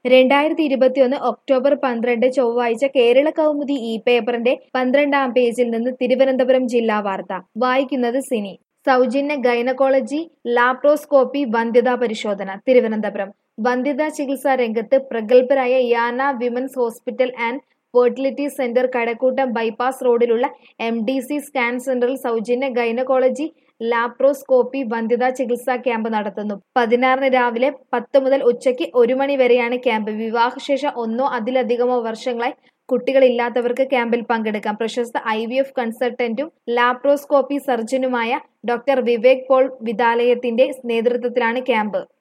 രണ്ടായിരത്തി ഇരുപത്തിയൊന്ന് ഒക്ടോബർ പന്ത്രണ്ട് ചൊവ്വാഴ്ച കേരള കൗമുദി ഇ പേപ്പറിന്റെ പന്ത്രണ്ടാം പേജിൽ നിന്ന് തിരുവനന്തപുരം ജില്ലാ വാർത്ത വായിക്കുന്നത് സിനി സൗജന്യ ഗൈനക്കോളജി ലാപ്രോസ്കോപ്പി വന്ധ്യതാ പരിശോധന തിരുവനന്തപുരം വന്ധ്യതാ ചികിത്സാ രംഗത്ത് പ്രഗത്ഭരായ Yana women's hospital and fertility centre Kazhakkoottam bypass റോഡിലുള്ള എം ഡി സി സ്കാൻ സെന്ററിൽ സൗജന്യ ഗൈനക്കോളജി ലാപ്രോസ്കോപ്പി വന്ധ്യതാ ചികിത്സാ ക്യാമ്പ് നടത്തുന്നു പതിനാറിന് രാവിലെ പത്ത് മുതൽ ഉച്ചയ്ക്ക് ഒരു മണി വരെയാണ് ക്യാമ്പ് വിവാഹശേഷം ഒന്നോ അതിലധികമോ വർഷങ്ങളായി കുട്ടികളില്ലാത്തവർക്ക് ക്യാമ്പിൽ പങ്കെടുക്കാം പ്രശസ്ത ഐ വി എഫ് കൺസൾട്ടന്റും ലാപ്രോസ്കോപ്പി സർജനുമായ ഡോക്ടർ വിവേക് പോൾ വിദ്യാലയത്തിന്റെ നേതൃത്വത്തിലാണ് ക്യാമ്പ്